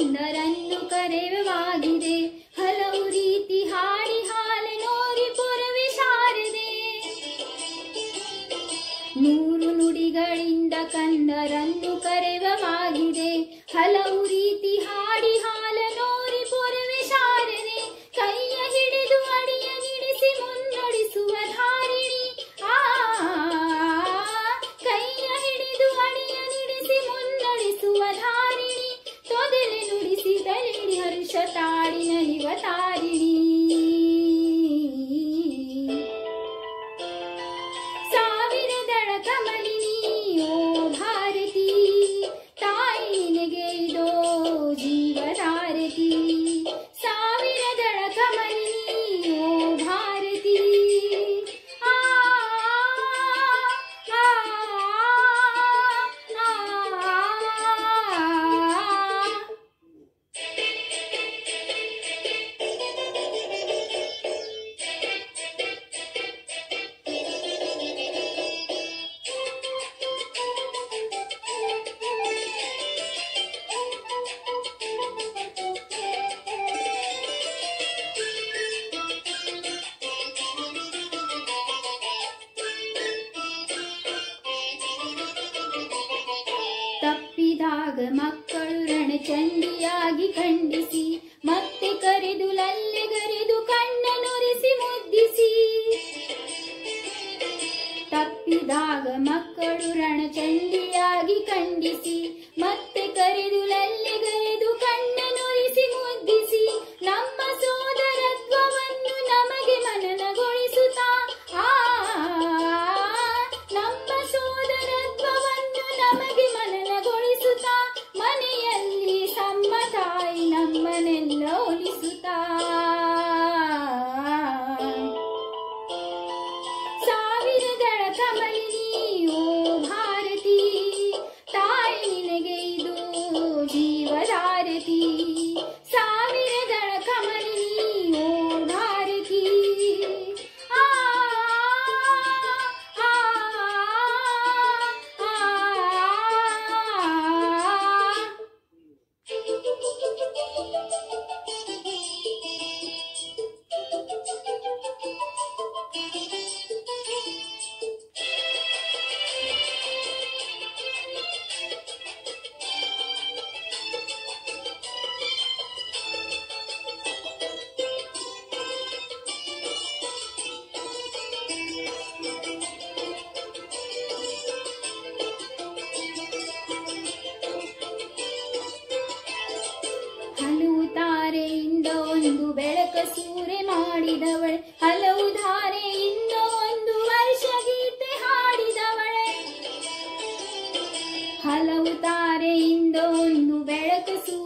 ಕಂದರನ್ನು ಕರೆವಾಗಿದೆ ಹಲವು ರೀತಿ ಹಾಡಿ ಹಾಲೆ ನೋರಿ ಪುರವೆ ಶಾರದೆ ನೂರು ನುಡಿಗಳಿಂದ ಕಂದರನ್ನು ಕರೆವಾಗಿದೆ ಹಲವು ರೀತಿ ಹಾಡಿ ಹಾಲ ನೋರಿ ಪುರವೆ ಶಾರದೆ ಕೈಯ ಹಿಡಿದು ಅಡಿಯ ನಿಡಿಸಿ ಮುನ್ನಡೆಸುವ ಧಾರಿಣಿ ಆ ಕೈಯ ಹಿಡಿದು ಅಡಿಯ ನಿಡಿಸಿ ಮುನ್ನಡೆಸುವ ಧಾರಿಣಿ ತೊದಲೆ ನುಡಿಸಿ ತಲೆಡಿ ಹರ್ಷ ತಾಡಿ ನಲಿವ ತಾರಿಣಿ ಸಾವಿರ ದಳ ಕಮಲಿನಿ ಓ ಭಾರತಿ ತಾಯಿ ನಿನಗೆ ಇದೋ ಜೀವಧಾರತಿ ಸಾವಿರ ದಳ ಕಮಲಿನಿ ಓ ಭಾರತಿ ಆ, ಆ, ಆ, ಆ. ತಪ್ಪಿದಾಗ ಮಕ್ಕಳು ರಣಚಂಡಿಯಾಗಿ ಖಂಡಿಸಿ ಮತ್ತೆ ಕರೆದು ಲಲ್ಲೆಗರೆದು ಕಣ್ಣ ನುರಿಸಿ ಮುದ್ದಿಸಿ ತಪ್ಪಿದಾಗ ಮಕ್ಕಳು ರಣಚಂಡಿಯಾಗಿ ಖಂಡಿಸಿ ಮತ್ತೆ ಕರೆದು ಲಲ್ಲೆಗರೆದು ಕಣ್ಣ ನುರಿಸಿ ಮುದ್ದಿಸಿ ನಮ್ಮ ಸೋದರತ್ವವನ್ನು ನಮಗೆ ಮನನಗೊಳಿಸುತ್ತಾ ಆ ನಮ್ಮ ಸೋದರತ್ವವನ್ನು ನಮಗೆ ಮನನಗೊಳಿಸುತ್ತಾ ಮನೆಯಲ್ಲಿ ಸಮ್ಮ ತಾಯಿ ನಮ್ಮನೆಲ್ಲ ಒಲಿಸುತ್ತಾ ಸಾವಿರ ದಳ ಕಮಲಿನಿ ಓ ಭಾರತಿ ತಾಯಿ ನಿನಗೆ ಇದು ಜೀವಧಾರತಿ ಸಾವಿರ ದಳ ಕಮಲಿನಿ ಓ ಭಾರತಿ ಆ, ಆ, ಆ, ಆ. ಹಲವು ತಾರೆಯಿಂದ ಒಂದು ಬೆಳಕ ಸೂರೆ ಮಾಡಿದವಳೆ ಹಲವು ಧಾರೆಯಿಂದ ಒಂದು ವರ್ಷ ಗೀತೆ ಹಾಡಿದವಳೆ ಹಲವು ತಾರೆಯಿಂದ ಒಂದು ಬೆಳಕ ಸೂರೆ